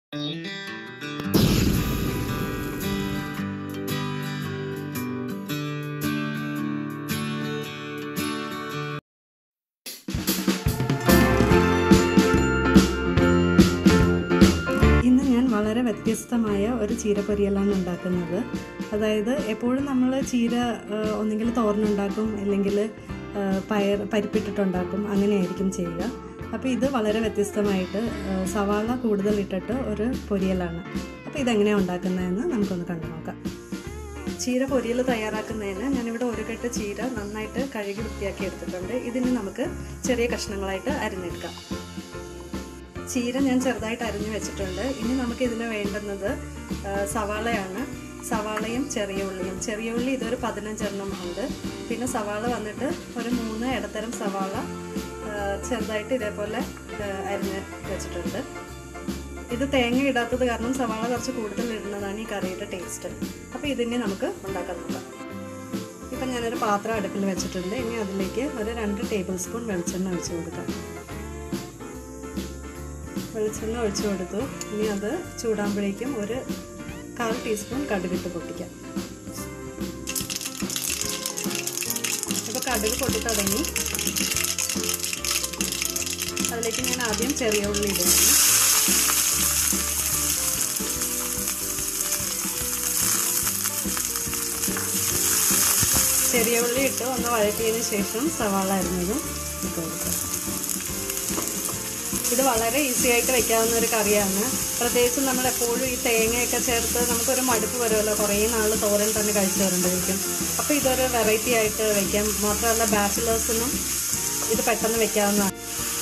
ഇന്ന് ഞാൻ വളരെ വ്യത്യസ്തമായ ഒരു ചീരപ്പൊരിയലാണ് ഉണ്ടാക്കുന്നത് അതായത് എപ്പോഴും നമ്മൾ ചീര ആ, ഒന്നെങ്കിൽ തോരനുണ്ടാക്കും അല്ലെങ്കിൽ ആ, പയർ പരിപ്പിട്ടിട്ടുണ്ടാക്കും അങ്ങനെയായിരിക്കും ചെയ്യുക അപ്പോൾ ഇത് വളരെ വ്യത്യസ്തമായിട്ട് ആ, സവാള കൂടുതൽ ഇട്ടിട്ട് ഒരു പൊരിയലാണ് അപ്പോൾ ഇതെങ്ങനെയാണ് ഉണ്ടാക്കുന്നതെന്ന് നമുക്കൊന്ന് കണ്ടു നോക്കാം ചീര പൊരിയൽ തയ്യാറാക്കുന്നതിന് ഞാനിവിടെ ഒരു കെട്ട് ചീര നന്നായിട്ട് കഴുകി വൃത്തിയാക്കി എടുത്തിട്ടുണ്ട് ഇതിന് നമുക്ക് ചെറിയ കഷ്ണങ്ങളായിട്ട് അരിഞ്ഞെടുക്കാം ചീര ഞാൻ ചെറുതായിട്ട് അരിഞ്ഞു വെച്ചിട്ടുണ്ട് ഇനി നമുക്ക് ഇതിന് വേണ്ടുന്നത് ആ, സവാളയാണ് സവാളയും ചെറിയ ഉള്ളിയും ചെറിയ ഉള്ളി ഇതൊരു പതിനഞ്ചെണ്ണം ഉണ്ട് പിന്നെ സവാള വന്നിട്ട് ഒരു മൂന്ന് ഇടത്തരം സവാള ആ, ചെറുതായിട്ട് ഇതേപോലെ ആ, അരിഞ്ഞ് വെച്ചിട്ടുണ്ട് ഇത് തേങ്ങ ഇടാത്തത് കാരണം സവാള കുറച്ച് കൂടുതൽ ഇടുന്നതാണ് ഈ കറിയുടെ ടേസ്റ്റ് അപ്പോൾ ഇതിനെ നമുക്ക് ഉണ്ടാക്കാൻ നോക്കാം ഇപ്പം ഞാനൊരു പാത്രം അടുപ്പിൽ വെച്ചിട്ടുണ്ട് ഇനി അതിലേക്ക് ഒരു രണ്ട് ടേബിൾ സ്പൂൺ വെളിച്ചെണ്ണ ഒഴിച്ച് കൊടുക്കാം വെളിച്ചെണ്ണ ഒഴിച്ചു കൊടുത്തു ഇനി അത് ചൂടാകുമ്പോഴേക്കും ഒരു കാൽ ടീസ്പൂൺ കടുകിട്ട് പൊട്ടിക്കാം ഇപ്പോൾ കടുക് പൊട്ടി തുടങ്ങി അതിലേക്ക് ഞാൻ ആദ്യം ചെറിയ ഉള്ളി ഇടുകയാണ് ചെറിയ ഉള്ളി ഇട്ട് ഒന്ന് വഴറ്റിയതിന് ശേഷം സവാള അരിഞ്ഞതും ഇട്ട് കൊടുക്കാം ഇത് വളരെ ഈസി ആയിട്ട് വെക്കാവുന്ന ഒരു കറിയാണ് പ്രത്യേകിച്ച് നമ്മൾ എപ്പോഴും ഈ തേങ്ങയൊക്കെ ചേർത്ത് നമുക്കൊരു മടുപ്പ് വരുമല്ലോ കുറേ നാൾ തോരൻ തന്നെ കഴിച്ചു വരുമ്പോഴേക്കും അപ്പോൾ ഇതൊരു വെറൈറ്റി ആയിട്ട് വെക്കാം മാത്രമല്ല ബാച്ചിലേഴ്സിനും ഇത് പെട്ടെന്ന് വെക്കാവുന്നതാണ്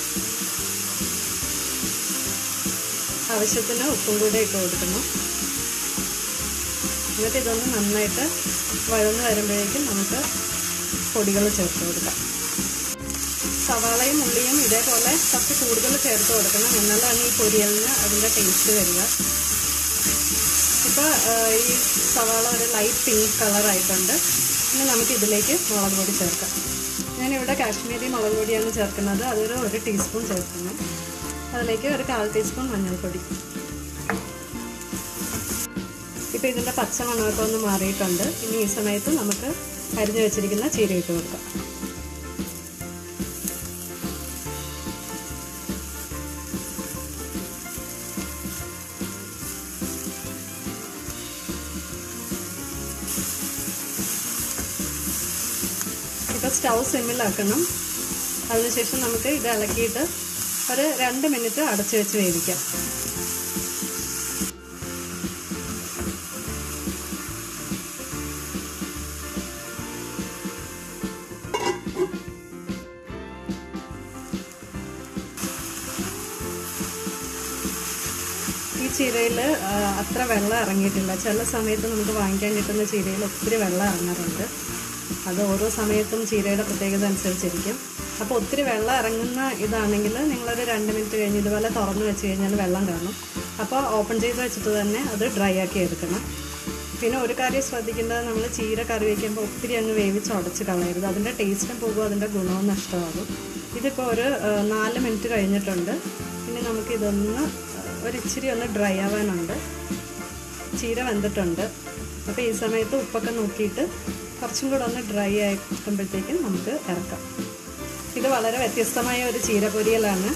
ആവശ്യത്തിന് ഉപ്പും കൂടെ ഇട്ട് കൊടുക്കണം എന്നിട്ട് ഇതൊന്ന് നന്നായിട്ട് വഴന്ന് വരുമ്പോഴേക്കും നമുക്ക് പൊടികൾ ചേർത്ത് കൊടുക്കാം സവാളയും ഉള്ളിയും ഇതേപോലെ കുറച്ച് കൂടുതൽ ചേർത്ത് കൊടുക്കണം എന്നാലാണ് ഈ പൊരിയലിന് അതിൻ്റെ ടേസ്റ്റ് വരിക ഇപ്പോൾ ഈ സവാള ഒരു ലൈറ്റ് പിങ്ക് കളറായിട്ടുണ്ട് ഇനി നമുക്ക് ഇതിലേക്ക് മുളക് പൊടി ചേർക്കാം ഞാനിവിടെ കാശ്മീരി മുളക് പൊടിയാണ് ചേർക്കുന്നത് അതൊരു ഒരു ടീസ്പൂൺ ചേർക്കുന്നു അതിലേക്ക് ഒരു കാൽ ടീസ്പൂൺ മഞ്ഞൾപ്പൊടി ഇപ്പോൾ ഇതിൻ്റെ പച്ച മണമൊക്കെ ഒന്ന് മാറിയിട്ടുണ്ട് ഇനി ഈ സമയത്ത് നമുക്ക് അരിഞ്ഞു വെച്ചിരിക്കുന്ന ചീര ഇട്ട് കൊടുക്കാം ഇപ്പോൾ സ്റ്റൗ സിമ്മിലാക്കണം അതിനുശേഷം നമുക്ക് ഇത് ഇളക്കിയിട്ട് ഒരു രണ്ട് മിനിറ്റ് അടച്ചു വെച്ച് വേവിക്കാം ഈ ചീരയിൽ അത്ര വെള്ളം ഇറങ്ങിയിട്ടില്ല ചില സമയത്ത് നമുക്ക് വാങ്ങിക്കാൻ കിട്ടുന്ന ചീരയിൽ ഒത്തിരി വെള്ളം ഇറങ്ങാറുണ്ട് അത് ഓരോ സമയത്തും ചീരയുടെ പ്രത്യേകത അനുസരിച്ചിരിക്കും അപ്പോൾ ഒത്തിരി വെള്ളം ഇറങ്ങുന്ന ഇതാണെങ്കിൽ നിങ്ങളൊരു രണ്ട് മിനിറ്റ് കഴിഞ്ഞ് ഇതുപോലെ തുറന്ന് വെച്ച് കഴിഞ്ഞാൽ വെള്ളം കാണും അപ്പോൾ ഓപ്പൺ ചെയ്ത് വെച്ചിട്ട് തന്നെ അത് ഡ്രൈ ആക്കി എടുക്കണം പിന്നെ ഒരു കാര്യം ശ്രദ്ധിക്കേണ്ടത് നമ്മൾ ചീര കറി വയ്ക്കുമ്പോൾ ഒത്തിരി അങ്ങ് വേവിച്ച് ഉടച്ച് കളയരുത് അതിൻ്റെ ടേസ്റ്റും പോകും അതിൻ്റെ ഗുണവും നഷ്ടമാകും ഇതിപ്പോൾ ഒരു നാല് മിനിറ്റ് കഴിഞ്ഞിട്ടുണ്ട് ഇനി നമുക്കിതൊന്ന് ഒരു ഇച്ചിരി ഒന്ന് ഡ്രൈ ആവാനുണ്ട് ചീര വെന്തിട്ടുണ്ട് അപ്പോൾ ഈ സമയത്ത് ഉപ്പൊക്കെ നോക്കിയിട്ട് കുറച്ചും കൂടെ ഒന്ന് ഡ്രൈ ആക്കുമ്പോഴത്തേക്കും നമുക്ക് ഇറക്കാം ഇത് വളരെ വ്യത്യസ്തമായ ഒരു ചീര പൊരിയലാണ്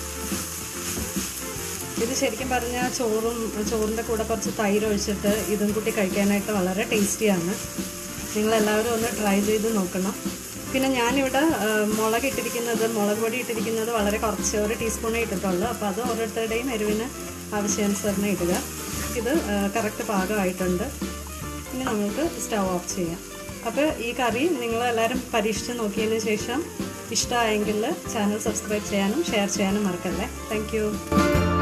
ഇത് ശരിക്കും പറഞ്ഞാൽ ചോറും ചോറിൻ്റെ കൂടെ കുറച്ച് തൈര് ഒഴിച്ചിട്ട് ഇതും കൂട്ടി കഴിക്കാനായിട്ട് വളരെ ടേസ്റ്റിയാണ് നിങ്ങളെല്ലാവരും ഒന്ന് ട്രൈ ചെയ്ത് നോക്കണം പിന്നെ ഞാനിവിടെ മുളക് ഇട്ടിരിക്കുന്നത് മുളക് പൊടി ഇട്ടിരിക്കുന്നത് വളരെ കുറച്ച് ഒരു ടീസ്പൂണേ ഇട്ടിട്ടുള്ളൂ അപ്പോൾ അത് ഓരോരുത്തരുടെയും എരിവിന് ആവശ്യാനുസരണം ഇടുക ഇത് കറക്റ്റ് പാകമായിട്ടുണ്ട് ഇനി നമുക്ക് സ്റ്റവ് ഓഫ് ചെയ്യാം അപ്പോൾ ഈ കറി നിങ്ങളെല്ലാവരും പരീക്ഷിച്ച് നോക്കിയതിന് ശേഷം ഇഷ്ടമായെങ്കിൽ ചാനൽ സബ്സ്ക്രൈബ് ചെയ്യാനും ഷെയർ ചെയ്യാനും മറക്കല്ലേ താങ്ക്